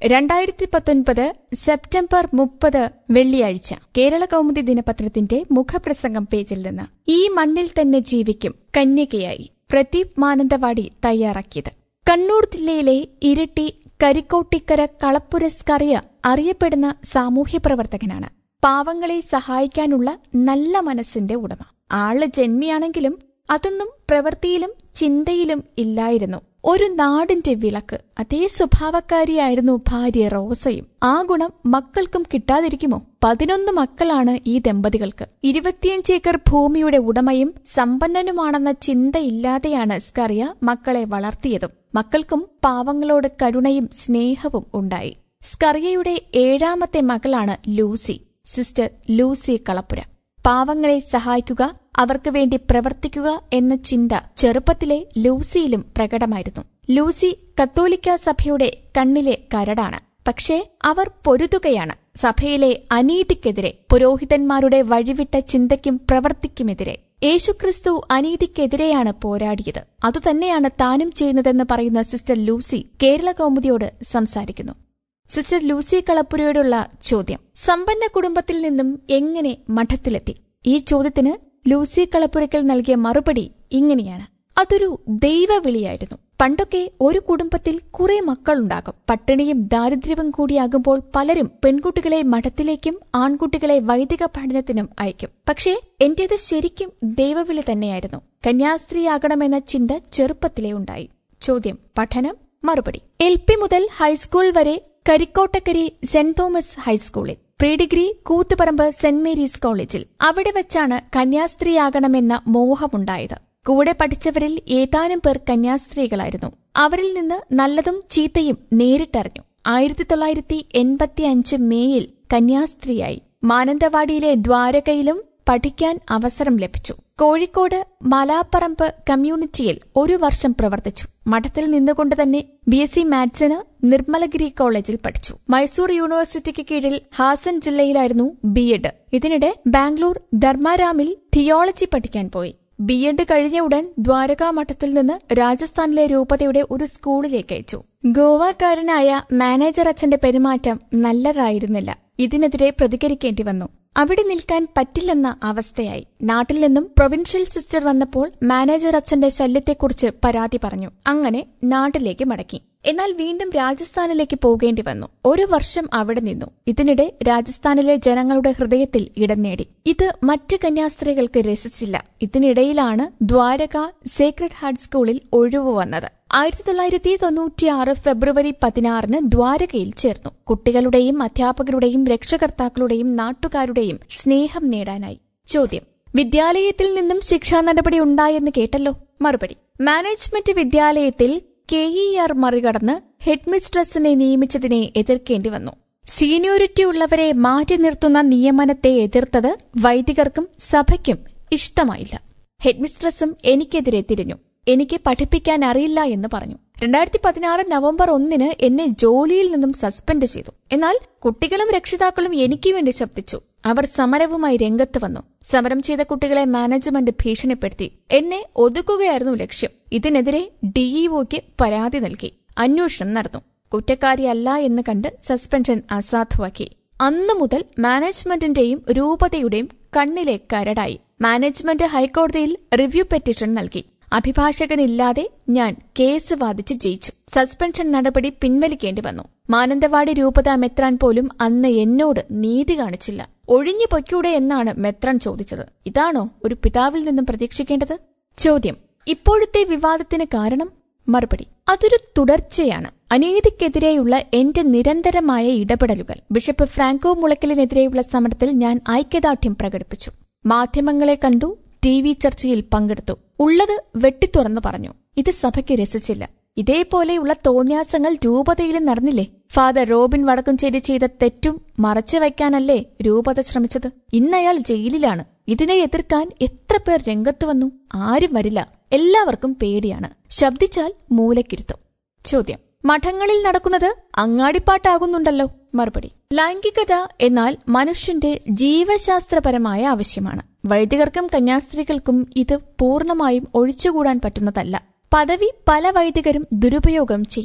രണ്ടായിരത്തി പത്തൊൻപത് സെപ്റ്റംബർ മുപ്പത് വെള്ളിയാഴ്ച കേരള കൗമുദി ദിനപത്രത്തിന്റെ മുഖപ്രസംഗം പേജിൽ നിന്ന് ഈ മണ്ണിൽ തന്നെ ജീവിക്കും കന്യകയായി പ്രദീപ് മാനന്തവാടി തയ്യാറാക്കിയത് കണ്ണൂർ ജില്ലയിലെ ഇരിട്ടി കരിക്കോട്ടിക്കര കളപ്പുരസ്കറിയ അറിയപ്പെടുന്ന സാമൂഹ്യ പ്രവർത്തകനാണ് പാവങ്ങളെ സഹായിക്കാനുള്ള നല്ല മനസ്സിന്റെ ഉടമ ആള് ജന്മിയാണെങ്കിലും അതൊന്നും പ്രവൃത്തിയിലും ചിന്തയിലും ഇല്ലായിരുന്നു ഒരു നാടിന്റെ വിളക്ക് അതേ സ്വഭാവക്കാരിയായിരുന്നു ഭാര്യ റോസയും ആ ഗുണം മക്കൾക്കും കിട്ടാതിരിക്കുമോ പതിനൊന്ന് മക്കളാണ് ഈ ദമ്പതികൾക്ക് ഇരുപത്തിയഞ്ച് ഏക്കർ ഭൂമിയുടെ ഉടമയും സമ്പന്നനുമാണെന്ന ചിന്തയില്ലാതെയാണ് സ്കറിയ മക്കളെ വളർത്തിയതും മക്കൾക്കും പാവങ്ങളോട് കരുണയും സ്നേഹവും ഉണ്ടായി സ്കറിയയുടെ ഏഴാമത്തെ മകളാണ് ലൂസി സിസ്റ്റർ ലൂസി കളപ്പുര പാവങ്ങളെ സഹായിക്കുക അവർക്ക് വേണ്ടി പ്രവർത്തിക്കുക എന്ന ചിന്ത ചെറുപ്പത്തിലെ ലൂസിയിലും പ്രകടമായിരുന്നു ലൂസി കത്തോലിക്ക സഭയുടെ കണ്ണിലെ കരടാണ് പക്ഷേ അവർ പൊരുതുകയാണ് സഭയിലെ അനീതിക്കെതിരെ പുരോഹിതന്മാരുടെ വഴിവിട്ട ചിന്തയ്ക്കും പ്രവർത്തിക്കുമെതിരെ യേശുക്രിസ്തു അനീതിക്കെതിരെയാണ് പോരാടിയത് അതുതന്നെയാണ് താനും ചെയ്യുന്നതെന്ന് പറയുന്ന സിസ്റ്റർ ലൂസി കേരള കൗമുദിയോട് സംസാരിക്കുന്നു സിസ്റ്റർ ലൂസി കളപ്പുരയോടുള്ള ചോദ്യം സമ്പന്ന കുടുംബത്തിൽ നിന്നും എങ്ങനെ മഠത്തിലെത്തി ഈ ചോദ്യത്തിന് ലൂസി കളപ്പുരയ്ക്കൽ നൽകിയ മറുപടി ഇങ്ങനെയാണ് അതൊരു ദൈവവിളിയായിരുന്നു പണ്ടൊക്കെ ഒരു കുടുംബത്തിൽ കുറെ മക്കളുണ്ടാകും പട്ടിണിയും ദാരിദ്ര്യവും കൂടിയാകുമ്പോൾ പലരും പെൺകുട്ടികളെ മഠത്തിലേക്കും ആൺകുട്ടികളെ വൈദിക പഠനത്തിനും അയക്കും പക്ഷേ എന്റേത് ശരിക്കും ദൈവവിളി തന്നെയായിരുന്നു കന്യാസ്ത്രീയാകണമെന്ന ചിന്ത ചെറുപ്പത്തിലേ ഉണ്ടായി ചോദ്യം പഠനം മറുപടി എൽ പി മുതൽ ഹൈസ്കൂൾ വരെ കരിക്കോട്ടക്കരി സെന്റ് തോമസ് ഹൈസ്കൂളിൽ pre degree Koothuparamba saint Mary's കോളേജിൽ അവിടെ വെച്ചാണ് കന്യാസ്ത്രീയാകണമെന്ന മോഹമുണ്ടായത് കൂടെ പഠിച്ചവരിൽ ഏതാനും പേർ കന്യാസ്ത്രീകളായിരുന്നു അവരിൽ നിന്ന് നല്ലതും ചീത്തയും നേരിട്ടറിഞ്ഞു ആയിരത്തി തൊള്ളായിരത്തി എൺപത്തി അഞ്ച് മേയിൽ കന്യാസ്ത്രീയായി മാനന്തവാടിയിലെ ദ്വാരകയിലും പഠിക്കാൻ അവസരം ലഭിച്ചു കോഴിക്കോട് മലാപ്പറമ്പ് കമ്മ്യൂണിറ്റിയിൽ ഒരു വർഷം പ്രവർത്തിച്ചു മഠത്തിൽ നിന്നുകൊണ്ട് തന്നെ ബി എസ് സി മാത്സിന് നിർമ്മലഗിരി കോളേജിൽ പഠിച്ചു മൈസൂർ യൂണിവേഴ്സിറ്റിക്ക് കീഴിൽ ഹാസൻ ജില്ലയിലായിരുന്നു ബി എഡ് ഇതിനിടെ ബാംഗ്ലൂർ ധർമാരാമിൽ തിയോളജി പഠിക്കാൻ പോയി ബി എഡ് കഴിഞ്ഞ ഉടൻ ദ്വാരകാ മഠത്തിൽ നിന്ന് രാജസ്ഥാനിലെ രൂപതയുടെ ഒരു സ്കൂളിലേക്ക് അയച്ചു ഗോവാക്കാരനായ മാനേജർ അച്ഛന്റെ പെരുമാറ്റം നല്ലതായിരുന്നില്ല ഇതിനെതിരെ പ്രതികരിക്കേണ്ടി വന്നു അവിടെ നിൽക്കാൻ പറ്റില്ലെന്ന അവസ്ഥയായി നാട്ടിൽ നിന്നും പ്രൊവിൻഷ്യൽ സിസ്റ്റർ വന്നപ്പോൾ മാനേജർ അച്ഛന്റെ ശല്യത്തെക്കുറിച്ച് പരാതി പറഞ്ഞു അങ്ങനെ നാട്ടിലേക്ക് മടക്കി എന്നാൽ വീണ്ടും രാജസ്ഥാനിലേക്ക് പോകേണ്ടി വന്നു ഒരു വർഷം അവിടെ നിന്നു ഇതിനിടെ രാജസ്ഥാനിലെ ജനങ്ങളുടെ ഹൃദയത്തിൽ ഇടം നേടി ഇത് മറ്റ് കന്യാസ്ത്രീകൾക്ക് രസിച്ചില്ല ഇതിനിടയിലാണ് ദ്വാരക സേക്രഡ് ഹാർട്ട് സ്കൂളിൽ ഒഴിവു വന്നത് ആയിരത്തി തൊള്ളായിരത്തി തൊണ്ണൂറ്റിയാറ് ഫെബ്രുവരി പതിനാറിന് ദ്വാരകയിൽ ചേർന്നു കുട്ടികളുടെയും അധ്യാപകരുടെയും രക്ഷകർത്താക്കളുടെയും നാട്ടുകാരുടെയും സ്നേഹം നേടാനായി ചോദ്യം വിദ്യാലയത്തിൽ നിന്നും ശിക്ഷാ നടപടി ഉണ്ടായെന്ന് കേട്ടല്ലോ മറുപടി മാനേജ്മെന്റ് വിദ്യാലയത്തിൽ കെ ഇ ആർ മറികടന്ന് ഹെഡ്മിസ്ട്രസിനെ നിയമിച്ചതിനെ എതിർക്കേണ്ടി വന്നു സീനിയോറിറ്റി ഉള്ളവരെ മാറ്റി നിർത്തുന്ന നിയമനത്തെ എതിർത്തത് വൈദികർക്കും സഭയ്ക്കും ഇഷ്ടമായില്ല ഹെഡ്മിസ്ട്രസും എനിക്കെതിരെ തിരിഞ്ഞു എനിക്ക് പഠിപ്പിക്കാൻ അറിയില്ല എന്ന് പറഞ്ഞു രണ്ടായിരത്തി പതിനാറ് നവംബർ ഒന്നിന് എന്നെ ജോലിയിൽ നിന്നും സസ്പെൻഡ് ചെയ്തു എന്നാൽ കുട്ടികളും രക്ഷിതാക്കളും എനിക്ക് വേണ്ടി ശബ്ദിച്ചു അവർ സമരവുമായി രംഗത്ത് വന്നു സമരം ചെയ്ത കുട്ടികളെ മാനേജ്മെന്റ് ഭീഷണിപ്പെടുത്തി എന്നെ ഒതുക്കുകയായിരുന്നു ലക്ഷ്യം ഇതിനെതിരെ ഡിഇഒക്ക് പരാതി നൽകി അന്വേഷണം നടന്നു കുറ്റക്കാരിയല്ല എന്ന് കണ്ട് സസ്പെൻഷൻ അസാധുവാക്കി അന്നു മുതൽ മാനേജ്മെന്റിന്റെയും രൂപതയുടെയും കണ്ണിലെ കരടായി മാനേജ്മെന്റ് ഹൈക്കോടതിയിൽ റിവ്യൂ പെറ്റീഷൻ നൽകി അഭിഭാഷകനില്ലാതെ ഞാൻ കേസ് വാദിച്ച് ജയിച്ചു സസ്പെൻഷൻ നടപടി പിൻവലിക്കേണ്ടി വന്നു മാനന്തവാടി രൂപത മെത്രാൻ പോലും അന്ന് എന്നോട് നീതി കാണിച്ചില്ല ഒഴിഞ്ഞു പൊയ്ക്കൂടെ എന്നാണ് മെത്രാൻ ചോദിച്ചത് ഇതാണോ ഒരു പിതാവിൽ നിന്നും പ്രതീക്ഷിക്കേണ്ടത് ചോദ്യം ഇപ്പോഴത്തെ വിവാദത്തിന് കാരണം മറുപടി അതൊരു തുടർച്ചയാണ് അനീതിക്കെതിരെയുള്ള എന്റെ നിരന്തരമായ ഇടപെടലുകൾ ബിഷപ്പ് ഫ്രാങ്കോ മുളയ്ക്കലിനെതിരെയുള്ള സമരത്തിൽ ഞാൻ ഐക്യദാർഢ്യം പ്രകടിപ്പിച്ചു മാധ്യമങ്ങളെ കണ്ടു ടി വി ചർച്ചയിൽ പങ്കെടുത്തു ഉള്ളത് വെട്ടിത്തുറന്നു പറഞ്ഞു ഇത് സഭയ്ക്ക് രസിച്ചില്ല ഇതേപോലെയുള്ള തോന്യാസങ്ങൾ രൂപതയിലും നടന്നില്ലേ ഫാദർ റോബിൻ വടക്കുംചേരി ചെയ്ത തെറ്റും മറച്ചു വയ്ക്കാനല്ലേ രൂപത ശ്രമിച്ചത് ഇന്നയാൾ ജയിലിലാണ് ഇതിനെ എതിർക്കാൻ എത്ര പേർ രംഗത്ത് വന്നു ആരും വരില്ല എല്ലാവർക്കും പേടിയാണ് ശബ്ദിച്ചാൽ മൂലക്കിരുത്തും ചോദ്യം മഠങ്ങളിൽ നടക്കുന്നത് അങ്ങാടിപ്പാട്ടാകുന്നുണ്ടല്ലോ മറുപടി ലൈംഗികത എന്നാൽ മനുഷ്യന്റെ ജീവശാസ്ത്രപരമായ ആവശ്യമാണ് വൈദികർക്കും കന്യാസ്ത്രീകൾക്കും ഇത് പൂർണ്ണമായും ഒഴിച്ചുകൂടാൻ പറ്റുന്നതല്ല പദവി പല വൈദികരും ദുരുപയോഗം ചെയ്യുന്നു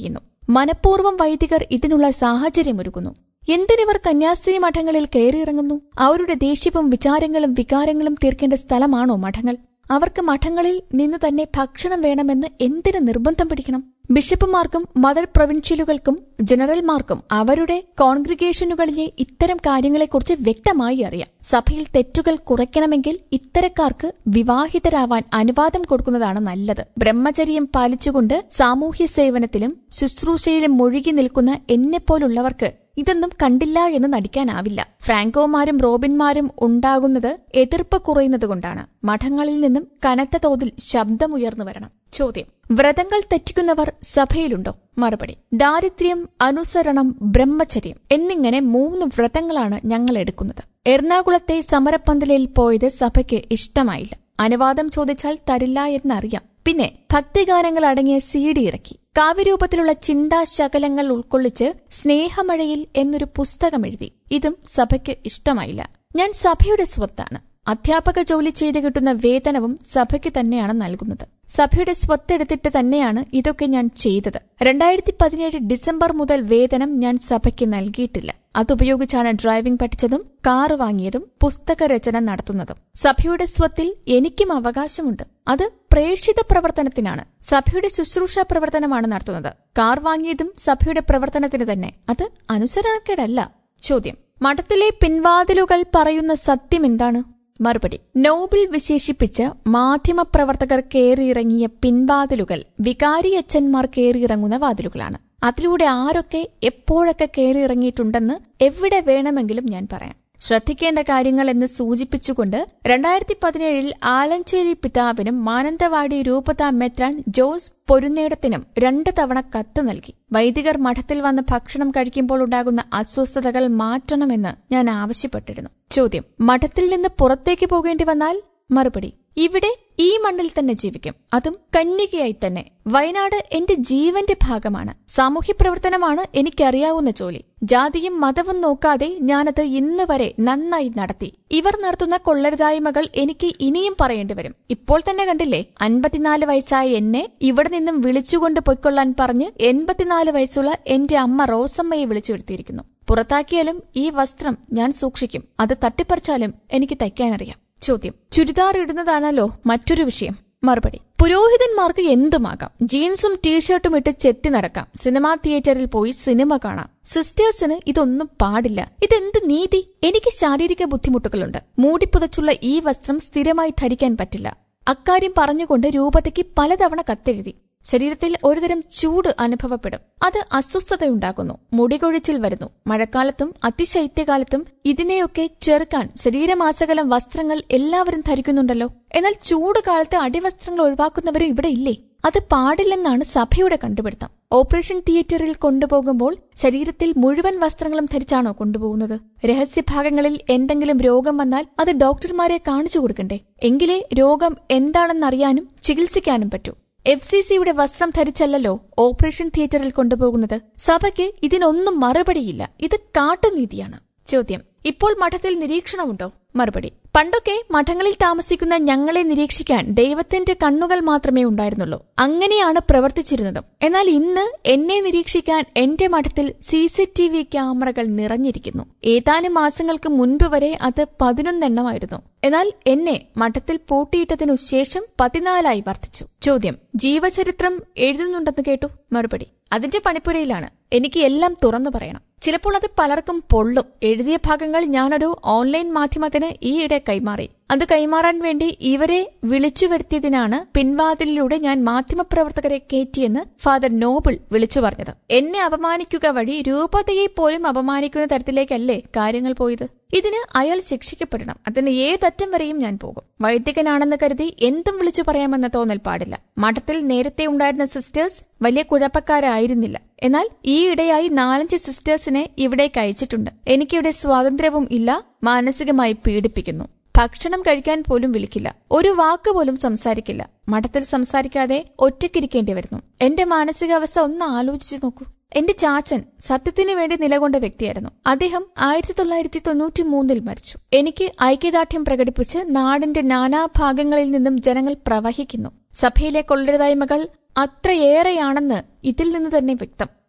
മനഃപൂർവ്വം വൈദികർ ഇതിനുള്ള സാഹചര്യമൊരുക്കുന്നു എന്തിനിവർ കന്യാസ്ത്രീ മഠങ്ങളിൽ കയറിയിറങ്ങുന്നു അവരുടെ ദേഷ്യവും വിചാരങ്ങളും വികാരങ്ങളും തീർക്കേണ്ട സ്ഥലമാണോ മഠങ്ങൾ അവർക്ക് മഠങ്ങളിൽ നിന്നു തന്നെ ഭക്ഷണം വേണമെന്ന് എന്തിന് നിർബന്ധം പിടിക്കണം ബിഷപ്പുമാർക്കും മദർ പ്രൊവിൻഷ്യലുകൾക്കും ജനറൽമാർക്കും അവരുടെ കോൺഗ്രിഗേഷനുകളിലെ ഇത്തരം കാര്യങ്ങളെക്കുറിച്ച് വ്യക്തമായി അറിയാം സഭയിൽ തെറ്റുകൾ കുറയ്ക്കണമെങ്കിൽ ഇത്തരക്കാർക്ക് വിവാഹിതരാവാൻ അനുവാദം കൊടുക്കുന്നതാണ് നല്ലത് ബ്രഹ്മചര്യം പാലിച്ചുകൊണ്ട് സാമൂഹ്യ സേവനത്തിലും ശുശ്രൂഷയിലും മുഴുകി നിൽക്കുന്ന എന്നെപ്പോലുള്ളവർക്ക് ഇതൊന്നും കണ്ടില്ല എന്ന് നടിക്കാനാവില്ല ഫ്രാങ്കോമാരും റോബിൻമാരും ഉണ്ടാകുന്നത് എതിർപ്പ് കുറയുന്നതുകൊണ്ടാണ് മഠങ്ങളിൽ നിന്നും കനത്ത തോതിൽ ശബ്ദമുയർന്നു വരണം ചോദ്യം വ്രതങ്ങൾ തെറ്റിക്കുന്നവർ സഭയിലുണ്ടോ മറുപടി ദാരിദ്ര്യം അനുസരണം ബ്രഹ്മചര്യം എന്നിങ്ങനെ മൂന്ന് വ്രതങ്ങളാണ് ഞങ്ങൾ എടുക്കുന്നത് എറണാകുളത്തെ സമരപ്പന്തലിൽ പോയത് സഭയ്ക്ക് ഇഷ്ടമായില്ല അനുവാദം ചോദിച്ചാൽ തരില്ല എന്നറിയാം പിന്നെ ഭക്തിഗാനങ്ങൾ അടങ്ങിയ സി ഡി ഇറക്കി കാവ്യരൂപത്തിലുള്ള ചിന്താശകലങ്ങൾ ഉൾക്കൊള്ളിച്ച് സ്നേഹമഴയിൽ എന്നൊരു പുസ്തകം എഴുതി ഇതും സഭയ്ക്ക് ഇഷ്ടമായില്ല ഞാൻ സഭയുടെ സ്വത്താണ് അധ്യാപക ജോലി ചെയ്ത് കിട്ടുന്ന വേതനവും സഭയ്ക്ക് തന്നെയാണ് നൽകുന്നത് സഭയുടെ സ്വത്തെടുത്തിട്ട് തന്നെയാണ് ഇതൊക്കെ ഞാൻ ചെയ്തത് രണ്ടായിരത്തി പതിനേഴ് ഡിസംബർ മുതൽ വേതനം ഞാൻ സഭയ്ക്ക് നൽകിയിട്ടില്ല അതുപയോഗിച്ചാണ് ഡ്രൈവിംഗ് പഠിച്ചതും കാർ വാങ്ങിയതും പുസ്തക രചന നടത്തുന്നതും സഭയുടെ സ്വത്തിൽ എനിക്കും അവകാശമുണ്ട് അത് പ്രേക്ഷിത പ്രവർത്തനത്തിനാണ് സഭയുടെ ശുശ്രൂഷ പ്രവർത്തനമാണ് നടത്തുന്നത് കാർ വാങ്ങിയതും സഭയുടെ പ്രവർത്തനത്തിന് തന്നെ അത് അനുസരണക്കേടല്ല ചോദ്യം മഠത്തിലെ പിൻവാതിലുകൾ പറയുന്ന സത്യം എന്താണ് മറുപടി നോബിൾ വിശേഷിപ്പിച്ച് മാധ്യമപ്രവർത്തകർ കയറിയിറങ്ങിയ പിൻവാതിലുകൾ വികാരിയച്ഛന്മാർ കയറിയിറങ്ങുന്ന വാതിലുകളാണ് അതിലൂടെ ആരൊക്കെ എപ്പോഴൊക്കെ കയറിയിറങ്ങിയിട്ടുണ്ടെന്ന് എവിടെ വേണമെങ്കിലും ഞാൻ പറയാം ശ്രദ്ധിക്കേണ്ട കാര്യങ്ങൾ എന്ന് സൂചിപ്പിച്ചുകൊണ്ട് രണ്ടായിരത്തി പതിനേഴിൽ ആലഞ്ചേരി പിതാവിനും മാനന്തവാടി രൂപത മെത്രാൻ ജോസ് പൊരുന്നേടത്തിനും രണ്ട് തവണ കത്ത് നൽകി വൈദികർ മഠത്തിൽ വന്ന് ഭക്ഷണം കഴിക്കുമ്പോൾ ഉണ്ടാകുന്ന അസ്വസ്ഥതകൾ മാറ്റണമെന്ന് ഞാൻ ആവശ്യപ്പെട്ടിരുന്നു ചോദ്യം മഠത്തിൽ നിന്ന് പുറത്തേക്ക് പോകേണ്ടി വന്നാൽ മറുപടി ഇവിടെ ഈ മണ്ണിൽ തന്നെ ജീവിക്കും അതും കന്യകയായി തന്നെ വയനാട് എന്റെ ജീവന്റെ ഭാഗമാണ് സാമൂഹ്യ പ്രവർത്തനമാണ് എനിക്കറിയാവുന്ന ജോലി ജാതിയും മതവും നോക്കാതെ ഞാനത് ഇന്ന് വരെ നന്നായി നടത്തി ഇവർ നടത്തുന്ന കൊള്ളരുതായ്മകൾ എനിക്ക് ഇനിയും പറയേണ്ടി വരും ഇപ്പോൾ തന്നെ കണ്ടില്ലേ അൻപത്തിനാല് വയസ്സായ എന്നെ ഇവിടെ നിന്നും വിളിച്ചുകൊണ്ട് പൊയ്ക്കൊള്ളാൻ പറഞ്ഞ് എൺപത്തിനാല് വയസ്സുള്ള എന്റെ അമ്മ റോസമ്മയെ വിളിച്ചു വരുത്തിയിരിക്കുന്നു പുറത്താക്കിയാലും ഈ വസ്ത്രം ഞാൻ സൂക്ഷിക്കും അത് തട്ടിപ്പറിച്ചാലും എനിക്ക് തയ്ക്കാനറിയാം ചോദ്യം ചുരിദാർ ഇടുന്നതാണല്ലോ മറ്റൊരു വിഷയം മറുപടി പുരോഹിതന്മാർക്ക് എന്തുമാകാം ജീൻസും ടീഷർട്ടും ഇട്ട് ചെത്തി നടക്കാം സിനിമാ തിയേറ്ററിൽ പോയി സിനിമ കാണാം സിസ്റ്റേഴ്സിന് ഇതൊന്നും പാടില്ല ഇതെന്ത് നീതി എനിക്ക് ശാരീരിക ബുദ്ധിമുട്ടുകളുണ്ട് മൂടിപ്പുതച്ചുള്ള ഈ വസ്ത്രം സ്ഥിരമായി ധരിക്കാൻ പറ്റില്ല അക്കാര്യം പറഞ്ഞുകൊണ്ട് രൂപതയ്ക്ക് പലതവണ കത്തെഴുതി ശരീരത്തിൽ ഒരുതരം ചൂട് അനുഭവപ്പെടും അത് അസ്വസ്ഥതയുണ്ടാക്കുന്നു മുടികൊഴിച്ചിൽ വരുന്നു മഴക്കാലത്തും അതിശൈത്യകാലത്തും ഇതിനെയൊക്കെ ചെറുക്കാൻ ശരീരമാസകലം വസ്ത്രങ്ങൾ എല്ലാവരും ധരിക്കുന്നുണ്ടല്ലോ എന്നാൽ ചൂട് കാലത്ത് അടിവസ്ത്രങ്ങൾ ഒഴിവാക്കുന്നവരും ഇവിടെ ഇല്ലേ അത് പാടില്ലെന്നാണ് സഭയുടെ കണ്ടുപിടുത്തം ഓപ്പറേഷൻ തിയേറ്ററിൽ കൊണ്ടുപോകുമ്പോൾ ശരീരത്തിൽ മുഴുവൻ വസ്ത്രങ്ങളും ധരിച്ചാണോ കൊണ്ടുപോകുന്നത് രഹസ്യഭാഗങ്ങളിൽ എന്തെങ്കിലും രോഗം വന്നാൽ അത് ഡോക്ടർമാരെ കാണിച്ചു കൊടുക്കണ്ടേ എങ്കിലേ രോഗം എന്താണെന്നറിയാനും ചികിത്സിക്കാനും പറ്റൂ എഫ് സി സിയുടെ വസ്ത്രം ധരിച്ചല്ലല്ലോ ഓപ്പറേഷൻ തിയേറ്ററിൽ കൊണ്ടുപോകുന്നത് സഭയ്ക്ക് ഇതിനൊന്നും മറുപടിയില്ല ഇത് കാട്ടുനീതിയാണ് ചോദ്യം ഇപ്പോൾ മഠത്തിൽ നിരീക്ഷണമുണ്ടോ മറുപടി പണ്ടൊക്കെ മഠങ്ങളിൽ താമസിക്കുന്ന ഞങ്ങളെ നിരീക്ഷിക്കാൻ ദൈവത്തിന്റെ കണ്ണുകൾ മാത്രമേ ഉണ്ടായിരുന്നുള്ളൂ അങ്ങനെയാണ് പ്രവർത്തിച്ചിരുന്നത് എന്നാൽ ഇന്ന് എന്നെ നിരീക്ഷിക്കാൻ എന്റെ മഠത്തിൽ സി സി ടി വി ക്യാമറകൾ നിറഞ്ഞിരിക്കുന്നു ഏതാനും മാസങ്ങൾക്ക് മുൻപ് വരെ അത് പതിനൊന്നെണ്ണമായിരുന്നു എന്നാൽ എന്നെ മഠത്തിൽ പൂട്ടിയിട്ടതിനു ശേഷം പതിനാലായി വർദ്ധിച്ചു ചോദ്യം ജീവചരിത്രം എഴുതുന്നുണ്ടെന്ന് കേട്ടു മറുപടി അതിന്റെ പണിപ്പുരയിലാണ് എനിക്ക് എല്ലാം തുറന്നു പറയണം ചിലപ്പോൾ അത് പലർക്കും പൊള്ളും എഴുതിയ ഭാഗങ്ങൾ ഞാനൊരു ഓൺലൈൻ മാധ്യമത്തിന് ഈയിടെ കൈമാറി അത് കൈമാറാൻ വേണ്ടി ഇവരെ വിളിച്ചു വരുത്തിയതിനാണ് പിൻവാതിലിലൂടെ ഞാൻ മാധ്യമപ്രവർത്തകരെ കയറ്റിയെന്ന് ഫാദർ നോബിൾ വിളിച്ചു പറഞ്ഞത് എന്നെ അപമാനിക്കുക വഴി രൂപതയെ പോലും അപമാനിക്കുന്ന തരത്തിലേക്കല്ലേ കാര്യങ്ങൾ പോയത് ഇതിന് അയാൾ ശിക്ഷിക്കപ്പെടണം അതിന് ഏതറ്റം വരെയും ഞാൻ പോകും വൈദികനാണെന്ന് കരുതി എന്തും വിളിച്ചു പറയാമെന്ന തോന്നൽ പാടില്ല മഠത്തിൽ നേരത്തെ ഉണ്ടായിരുന്ന സിസ്റ്റേഴ്സ് വലിയ കുഴപ്പക്കാരായിരുന്നില്ല എന്നാൽ ഈയിടെയായി നാലഞ്ച് സിസ്റ്റേഴ്സിനെ ഇവിടേക്ക് അയച്ചിട്ടുണ്ട് എനിക്കിവിടെ സ്വാതന്ത്ര്യവും ഇല്ല മാനസികമായി പീഡിപ്പിക്കുന്നു ഭക്ഷണം കഴിക്കാൻ പോലും വിളിക്കില്ല ഒരു വാക്ക് പോലും സംസാരിക്കില്ല മഠത്തിൽ സംസാരിക്കാതെ ഒറ്റയ്ക്കിരിക്കേണ്ടി വരുന്നു എന്റെ മാനസികാവസ്ഥ ഒന്ന് ആലോചിച്ചു നോക്കൂ എന്റെ ചാച്ചൻ സത്യത്തിനു വേണ്ടി നിലകൊണ്ട വ്യക്തിയായിരുന്നു അദ്ദേഹം ആയിരത്തി തൊള്ളായിരത്തി തൊണ്ണൂറ്റി മൂന്നിൽ മരിച്ചു എനിക്ക് ഐക്യദാർഢ്യം പ്രകടിപ്പിച്ച് നാടിന്റെ നാനാഭാഗങ്ങളിൽ നിന്നും ജനങ്ങൾ പ്രവഹിക്കുന്നു സഭയിലെ കൊള്ളരുതായ്മകൾ അത്രയേറെയാണെന്ന് ഇതിൽ നിന്ന് തന്നെ വ്യക്തം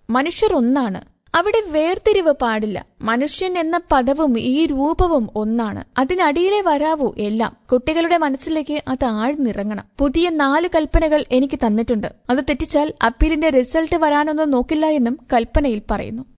മനുഷ്യർ ഒന്നാണ് അവിടെ വേർതിരിവ് പാടില്ല മനുഷ്യൻ എന്ന പദവും ഈ രൂപവും ഒന്നാണ് അതിനടിയിലെ വരാവൂ എല്ലാം കുട്ടികളുടെ മനസ്സിലേക്ക് അത് ആഴ്ന്നിറങ്ങണം പുതിയ നാല് കൽപ്പനകൾ എനിക്ക് തന്നിട്ടുണ്ട് അത് തെറ്റിച്ചാൽ അപ്പീലിന്റെ റിസൾട്ട് വരാനൊന്നും നോക്കില്ല എന്നും കൽപ്പനയിൽ പറയുന്നു